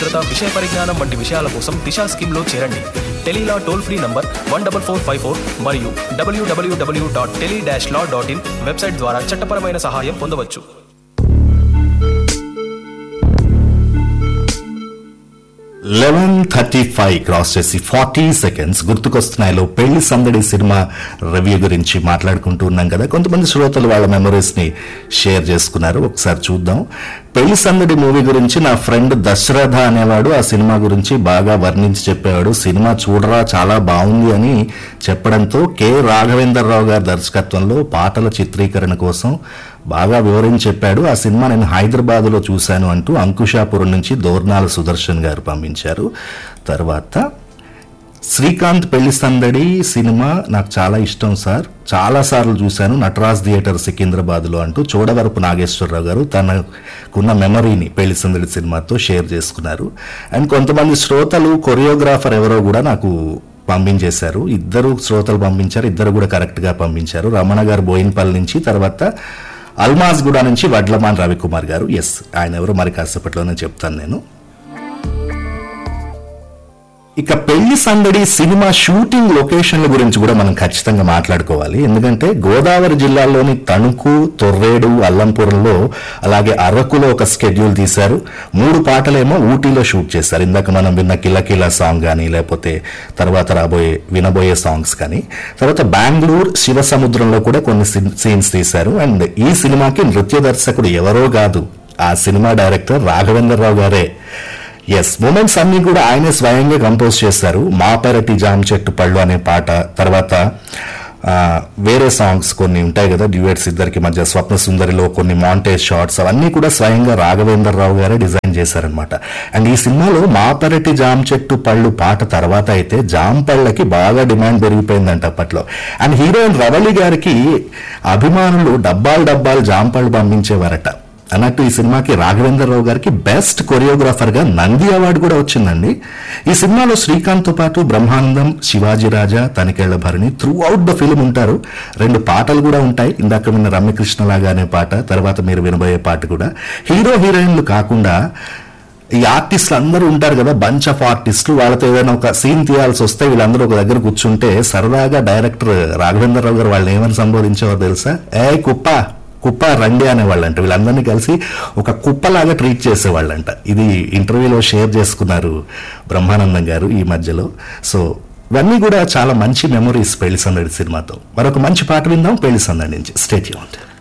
భద్రత విషయ పరిజ్ఞానం వంటి విషయాల కోసం దిశా స్కీమ్లో చేరండి tele law toll free number one double four five four మరియు W W W dot tele dash law dot in website ద్వారా చట్టపరమైన సహాయం పొందవచ్చు లెవెన్ థర్టీ ఫైవ్ క్రాస్ చేసి ఫార్టీ సెకండ్స్ గుర్తుకొస్తున్నాయిలో పెళ్లి సందడి సినిమా రివ్యూ గురించి మాట్లాడుకుంటూ ఉన్నాం కదా కొంతమంది శ్రోతలు వాళ్ళ మెమరీస్ ని షేర్ చేసుకున్నారు ఒకసారి చూద్దాం పెళ్లి సందడి మూవీ గురించి నా ఫ్రెండ్ దశరథ అనేవాడు ఆ సినిమా గురించి బాగా వర్ణించి చెప్పేవాడు సినిమా చూడరా చాలా బాగుంది అని చెప్పడంతో కె రాఘవేంద్రరావు గారి దర్శకత్వంలో పాటల చిత్రీకరణ కోసం బాగా వివరించి చెప్పాడు ఆ సినిమా నేను హైదరాబాద్ లో చూశాను అంటూ అంకుషాపురం నుంచి దోర్నాల సుదర్శన్ గారు పంపించారు తర్వాత శ్రీకాంత్ పెళ్లి సందడి సినిమా నాకు చాలా ఇష్టం సార్ చాలా సార్లు చూశాను నటరాజ్ థియేటర్ సికింద్రాబాద్ లో అంటూ చూడవరపు నాగేశ్వరరావు గారు తనకున్న మెమరీని పెళ్లి సందడి సినిమాతో షేర్ చేసుకున్నారు అండ్ కొంతమంది శ్రోతలు కొరియోగ్రాఫర్ ఎవరో కూడా నాకు పంపించేశారు ఇద్దరు శ్రోతలు పంపించారు ఇద్దరు కూడా కరెక్ట్ గా పంపించారు రమణ గారు బోయిన్పల్లి నుంచి తర్వాత అల్మాజ్గూడ నుంచి వడ్లమాన్ రవికుమార్ గారు ఎస్ ఆయన ఎవరు మరి కాసేపట్లోనే చెప్తాను నేను ఇక పెళ్లి సందడి సినిమా షూటింగ్ లొకేషన్ల గురించి కూడా మనం ఖచ్చితంగా మాట్లాడుకోవాలి ఎందుకంటే గోదావరి జిల్లాలోని తణుకు తొర్రేడు అల్లంపురంలో అలాగే అరకులో ఒక స్కెడ్యూల్ తీశారు మూడు పాటలేమో ఊటీలో షూట్ చేశారు ఇందాక మనం విన్న కిల సాంగ్ కానీ లేకపోతే తర్వాత రాబోయే వినబోయే సాంగ్స్ కానీ తర్వాత బెంగళూరు శివ సముద్రంలో కూడా కొన్ని సీన్స్ తీశారు అండ్ ఈ సినిమాకి నృత్య దర్శకుడు ఎవరో కాదు ఆ సినిమా డైరెక్టర్ రాఘవేంద్రరావు గారే ఎస్ మూమెంట్స్ అన్ని కూడా ఆయనే స్వయంగా కంపోజ్ చేశారు మా పెరటి జామ్ చెట్టు పళ్ళు అనే పాట తర్వాత ఆ, వేరే సాంగ్స్ కొన్ని ఉంటాయి కదా డ్యూయట్స్ ఇద్దరికి మధ్య స్వప్న సుందరిలో కొన్ని మాంటేజ్ షార్ట్స్ అవన్నీ కూడా స్వయంగా రాఘవేంద్రరావు గారే డిజైన్ చేశారనమాట అండ్ ఈ సినిమాలో మా పెరటి జామ్ చెట్టు పళ్ళు పాట తర్వాత అయితే జామ్ పళ్ళకి బాగా డిమాండ్ పెరిగిపోయిందంట అప్పట్లో అండ్ హీరోయిన్ రవళి గారికి అభిమానులు డబ్బాలు డబ్బాలు జామ్ పళ్ళు పంపించేవారట అన్నట్టు ఈ సినిమాకి రాఘవేంద్రరావు గారికి బెస్ట్ కొరియోగ్రాఫర్ గా నంది అవార్డు కూడా వచ్చిందండి ఈ సినిమాలో శ్రీకాంత్ తో పాటు Brahmanandam Sivaji Raja Tanikella Bharani throughout the film ఉంటారు రెండు పాటలు కూడా ఉంటాయి ఇందాక విన్న రమ్యకృష్ణలాగా అనే పాట తర్వాత మీరు వినబోయే పాట కూడా హీరో హీరోయిన్లు కాకుండా ఈ ఆర్టిస్టులు అందరూ ఉంటారు కదా బంచ్ ఆఫ్ ఆర్టిస్టులు వాళ్ళతో ఏదైనా ఒక సీన్ తీయాల్సి వస్తే వీళ్ళందరూ ఒక దగ్గర కూర్చుంటే సరదాగా డైరెక్టర్ రాఘవేంద్రరావు గారు వాళ్ళని ఏమని సంబోధించేవారు తెలుసా ఏ కుప్ప కుప్ప రండి అనేవాళ్ళంట వీళ్ళందరినీ కలిసి ఒక కుప్పలాగా ట్రీట్ చేసేవాళ్ళంట ఇది ఇంటర్వ్యూలో షేర్ చేసుకున్నారు బ్రహ్మానందం గారు ఈ మధ్యలో సో ఇవన్నీ కూడా చాలా మంచి మెమరీస్ పెళ్లి సందడి సినిమాతో మరొక మంచి పాట విందాం పెళ్లి సందడి నుంచి స్టేట్ ఉంటుంది